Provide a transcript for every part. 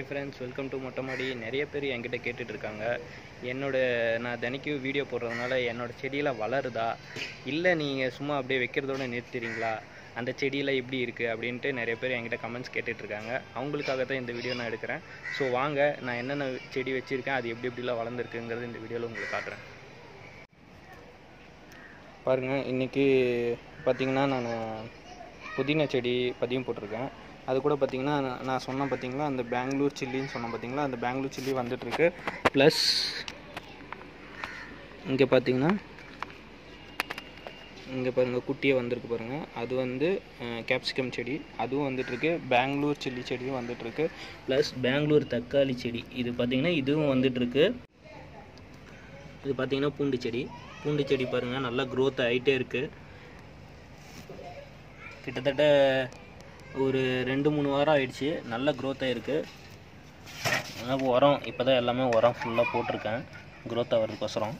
hi friends welcome to Mottai Maadi நிறைய பேர் என்கிட்ட கேட்டுட்டு இருக்காங்க என்னோட நான் தினைக்கும் வீடியோ போடுறதுனால என்னோட செடியெல்லாம் வளருதா இல்லை நீங்கள் சும்மா அப்படியே வைக்கிறதோட நிறுத்திடுறீங்களா அந்த செடியெல்லாம் எப்படி இருக்குது அப்படின்ட்டு நிறைய பேர் என்கிட்ட கமெண்ட்ஸ் கேட்டுட்டு இருக்காங்க அவங்களுக்காக தான் இந்த வீடியோ நான் எடுக்கிறேன் ஸோ வாங்க நான் என்னென்ன செடி வச்சுருக்கேன் அது எப்படி எப்படிலாம் வளர்ந்துருக்குங்கிறது இந்த வீடியோவில் உங்களுக்கு காட்டுறேன் பாருங்கள் இன்றைக்கி பார்த்தீங்கன்னா நான் புதினா செடி பதியம் போட்டிருக்கேன் அது கூட பார்த்தீங்கன்னா நான் நான் சொன்னேன் பார்த்தீங்களா அந்த பெங்களூர் சில்லின்னு சொன்னேன் பார்த்தீங்களா அந்த பெங்களூர் சில்லி வந்துட்டுருக்கு ப்ளஸ் இங்கே பார்த்தீங்கன்னா இங்கே பாருங்கள் குட்டியே வந்திருக்கு பாருங்கள் அது வந்து கேப்சிகம் செடி அதுவும் வந்துட்டுருக்கு பெங்களூர் சில்லி செடியும் வந்துட்டுருக்கு ப்ளஸ் பெங்களூர் தக்காளி செடி இது பார்த்தீங்கன்னா இதுவும் வந்துட்டுருக்கு இது பார்த்தீங்கன்னா பூண்டு செடி பூண்டு செடி பாருங்கள் நல்லா க்ரோத் ஆகிட்டே இருக்குது கிட்டத்தட்ட ஒரு ரெண்டு மூணு வாரம் ஆயிடுச்சு நல்ல க்ரோத் ஆகிருக்கு ஆனால் உரம் இப்போ தான் எல்லாமே உரம் ஃபுல்லாக போட்டிருக்கேன் க்ரோத் ஆகிறதுக்கோசரம்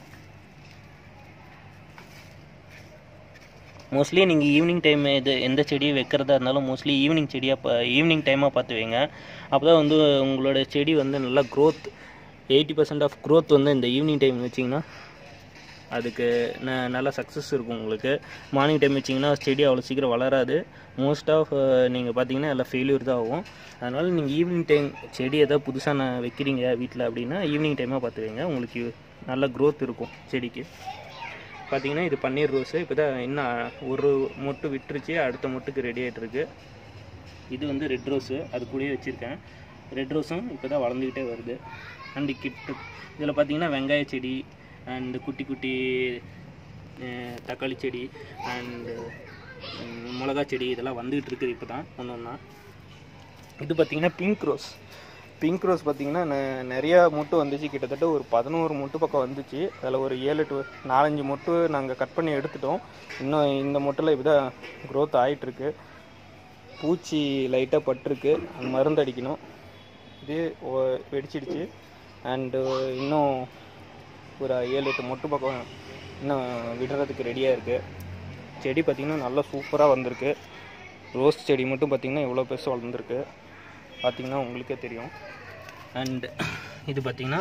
மோஸ்ட்லி நீங்கள் ஈவினிங் டைம் இது எந்த செடி வைக்கிறதா இருந்தாலும் மோஸ்ட்லி ஈவினிங் செடியாக பா ஈவினிங் டைமாக பார்த்து வைங்க அப்போ தான் வந்து உங்களோட செடி வந்து நல்லா growth eighty percent of growth வந்து இந்த ஈவினிங் டைம் வச்சிங்கன்னா அதுக்கு ந நல்ல சக்ஸஸ் இருக்கும் உங்களுக்கு மார்னிங் டைம் வச்சிங்கன்னா செடி அவ்வளோ சீக்கிரம் வளராது மோஸ்ட் ஆஃப் நீங்கள் பார்த்தீங்கன்னா எல்லாம் ஃபெயிலியர் தான் ஆகும் அதனால் நீங்கள் ஈவினிங் டைம் செடி எதாவது புதுசாக நான் வைக்கிறீங்க வீட்டில் அப்படின்னா ஈவினிங் டைமாக பார்த்து வைங்க உங்களுக்கு நல்ல க்ரோத் இருக்கும் செடிக்கு பார்த்தீங்கன்னா இது பன்னீர் ரோஸு இப்போ தான் இன்னும் ஒரு மொட்டு விட்டுருச்சு அடுத்த மொட்டுக்கு ரெடி ஆகிட்டுருக்கு இது வந்து ரெட் ரோஸு அது கூடயே வச்சுருக்கேன் ரெட் ரோஸும் இப்போ தான் வளர்ந்துக்கிட்டே வருது அண்டு கிட்டு இதில் பார்த்தீங்கன்னா வெங்காய செடி அண்டு குட்டி குட்டி அஹ், தக்காளி செடி அண்டு மிளகா செடி இதெல்லாம் வந்துகிட்டு இருக்குது இப்போ தான் ஒன்று ஒன்றா இது பார்த்தீங்கன்னா பிங்க் ரோஸ் பிங்க் ரோஸ் பார்த்தீங்கன்னா நெ- நிறையா மொட்டு வந்துச்சு கிட்டத்தட்ட ஒரு பதினோரு மொட்டு பக்கம் வந்துச்சு அதில் ஒரு ஏழு டு நாலஞ்சு மொட்டு நாங்கள் கட் பண்ணி எடுத்துட்டோம் இன்னும் இந்த மொட்டில் இப்போ தான் க்ரோத் ஆகிட்டுருக்கு பூச்சி லைட்டாக பட்டிருக்கு அது மருந்து அடிக்கணும் இது ஒ- வெடிச்சிடுச்சு அண்டு இன்னும் ஒரு ஏழு எட்டு மொட்டு பக்கம் இன்னும் விடுறதுக்கு ரெடியாக இருக்குது செடி பார்த்திங்கன்னா நல்லா சூப்பராக வந்திருக்கு ரோஸ் செடி மட்டும் பார்த்திங்கன்னா எவ்வளோ பெருசு வளர்ந்துருக்கு பார்த்திங்கன்னா உங்களுக்கே தெரியும் அண்ட் இது பார்த்திங்கன்னா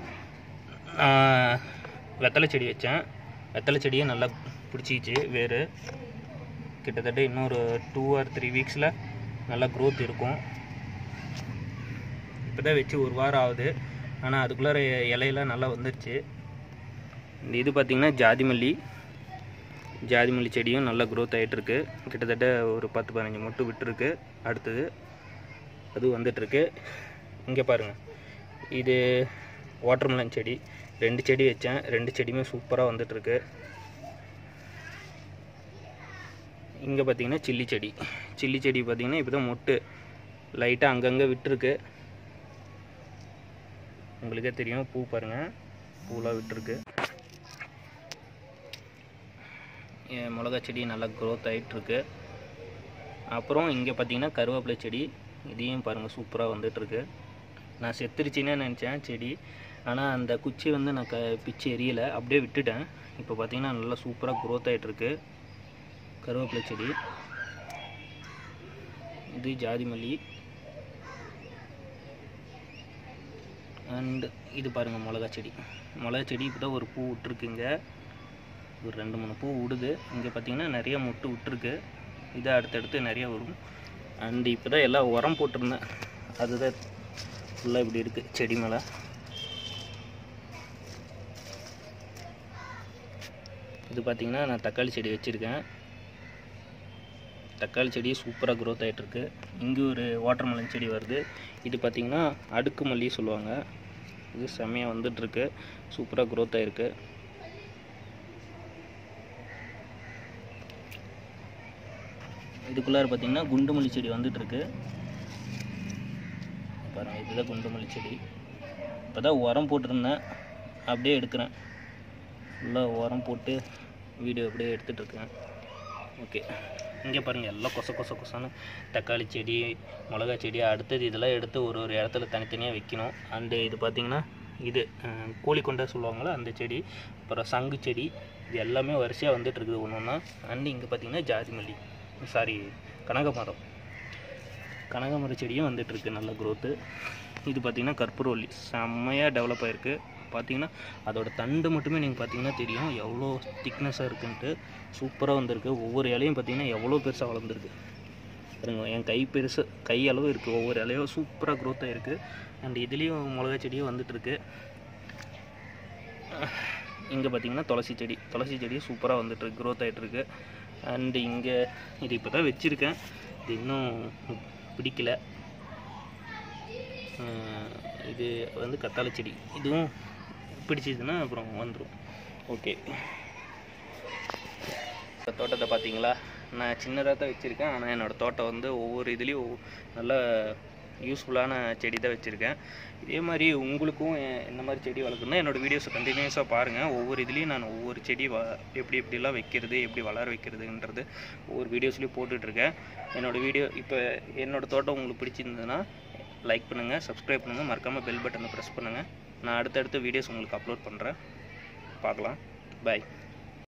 வெத்தலை செடி வச்சேன் வெத்தலை செடியை நல்லா பிடிச்சிக்கிச்சு வேறு கிட்டத்தட்ட இன்னொரு டூ ஆர் த்ரீ வீக்ஸில் நல்லா க்ரோத் இருக்கும் இப்போ தான் வச்சு ஒரு வாரம் ஆகுது ஆனால் அதுக்குள்ளார இலையெல்லாம் நல்லா வந்துருச்சு இந்த இது பார்த்திங்கன்னா ஜாதி மல்லி ஜாதி மல்லி செடியும் நல்லா க்ரோத் ஆகிட்டுருக்கு கிட்டத்தட்ட ஒரு பத்து பதினஞ்சு மொட்டு விட்டுருக்கு அடுத்தது அது வந்துட்டுருக்கு இங்கே பாருங்கள் இது வாட்டர்மெலன் செடி ரெண்டு செடி வச்சேன் ரெண்டு செடியுமே சூப்பராக வந்துட்டுருக்கு இங்கே பார்த்தீங்கன்னா சில்லி செடி சில்லி செடி பார்த்தீங்கன்னா இப்போ தான் மொட்டு லைட்டாக அங்கங்கே விட்டுருக்கு உங்களுக்கே தெரியும் பூ பாருங்கள் பூலாம் விட்டுருக்கு என் மிளகா செடி நல்லா க்ரோத் ஆகிட்டுருக்கு அப்புறம் இங்கே பார்த்தீங்கன்னா கருவேப்பிலை செடி இதையும் பாருங்கள் சூப்பராக வந்துட்டுருக்கு நான் செத்துருச்சின்னே நினச்சேன் செடி ஆனால் அந்த குச்சி வந்து நான் க பிச்சு எரியலை அப்படியே விட்டுட்டேன் இப்போ பார்த்தீங்கன்னா நல்லா சூப்பராக க்ரோத் ஆகிட்டுருக்கு கருவேப்பிலை செடி இது ஜாதி மல்லி அண்ட் இது பாருங்கள் மிளகா செடி மிளகா செடி இப்போ தான் ஒரு பூ விட்டுருக்குங்க ஒரு ரெண்டு மூணு பூ விடுது இங்கே பார்த்தீங்கன்னா நிறைய மொட்டு விட்டுருக்கு இது அடுத்தடுத்து நிறைய வரும் அண்ட் இப்போ தான் எல்லாம் உரம் போட்டிருந்தேன் அதுதான் ஃபுல்லாக இப்படி இருக்குது செடி மேலே இது பார்த்தீங்கன்னா நான் தக்காளி செடி வச்சுருக்கேன் தக்காளி செடி சூப்பராக க்ரோத் ஆகிட்டுருக்கு இங்கே ஒரு வாட்டர்மெலன் செடி வருது இது பார்த்திங்கன்னா அடுக்கு மல்லி சொல்லுவாங்க இது செம்மையாக வந்துட்டுருக்கு சூப்பராக க்ரோத் ஆகிருக்கு இதுக்குள்ளார பார்த்தீங்கன்னா குண்டுமல்லி செடி வந்துட்டுருக்கு பாருங்கள் இதுதான் குண்டுமல்லி செடி இப்போ தான் உரம் போட்டிருந்தேன் அப்படியே எடுக்கிறேன் ஃபுல்லாக உரம் போட்டு வீடியோ அப்படியே எடுத்துகிட்டு இருக்கேன் ஓகே இங்கே பாருங்கள் எல்லாம் கொச கொச கொசன்னு தக்காளி செடி மிளகா செடி அடுத்தது இதெல்லாம் எடுத்து ஒரு ஒரு இடத்துல தனித்தனியாக வைக்கணும் அண்டு இது பார்த்திங்கன்னா இது அஹ், கோழிக்கொண்டை சொல்லுவாங்களே அந்த செடி அப்புறம் சங்கு செடி இது எல்லாமே வரிசையாக வந்துட்டு இருக்குது ஒன்று ஒன்றா அண்டு இங்கே பார்த்தீங்கன்னா ஜாதி மல்லி சாரி கனகமரம் கனகாமர செடியும் வந்துட்டுருக்கு நல்ல க்ரோத்து இது பார்த்திங்கன்னா கற்பூரவள்ளி செம்மையாக டெவலப் ஆகிருக்கு பார்த்தீங்கன்னா அதோட தண்டு மட்டுமே நீங்கள் பார்த்தீங்கன்னா தெரியும் எவ்வளோ திக்னஸாக இருக்குன்ட்டு சூப்பராக வந்திருக்கு ஒவ்வொரு இலையும் பார்த்தீங்கன்னா எவ்வளோ பெருசாக வளர்ந்துருக்கு பாருங்க என் கை பெருசு கை அளவு இருக்குது ஒவ்வொரு இலையும் சூப்பராக க்ரோத் ஆகிருக்கு அண்ட் இதுலேயும் மிளகா செடியும் வந்துட்டுருக்கு இங்கே பார்த்தீங்கன்னா துளசி செடி துளசி செடி சூப்பராக வந்துட்டுருக்கு க்ரோத் ஆகிட்டுருக்கு அண்டு இங்கே இது இப்போ தான் வச்சுருக்கேன் இது இன்னும் பிடிக்கல அஹ் இது வந்து கத்தாழை செடி இதுவும் பிடிச்சிதுன்னா அப்புறம் வந்துடும் ஓகே இந்த தோட்டத்தை பார்த்தீங்களா நான் சின்னதாக தான் வச்சுருக்கேன் ஆனால் என்னோடய தோட்டம் வந்து ஒவ்வொரு இதுலேயும் ஒவ்வொ- நல்ல யூஸ்ஃபுல்லான செடி தான் வச்சுருக்கேன் இதே மாதிரி உங்களுக்கும் எ- இந்த மாதிரி செடி வளர்க்கணும்னா என்னோடய வீடியோஸை கண்டினியூஸாக பாருங்கள் ஒவ்வொரு இதுலேயும் நான் ஒவ்வொரு செடி வ எப்படி எப்படிலாம் வைக்கிறது எப்படி வளர வைக்கிறதுன்றது ஒவ்வொரு வீடியோஸ்லேயும் போட்டுட்ருக்கேன் என்னோடய வீடியோ இப்போ என்னோடய தோட்டம் உங்களுக்கு பிடிச்சிருந்ததுன்னா லைக் பண்ணுங்கள் சப்ஸ்கிரைப் பண்ணுங்கள் மறக்காமல் பெல் பட்டனை ப்ரெஸ் பண்ணுங்கள் நான் அடுத்தடுத்த வீடியோஸ் உங்களுக்கு அப்லோட் பண்ணுறேன் பார்க்கலாம் பை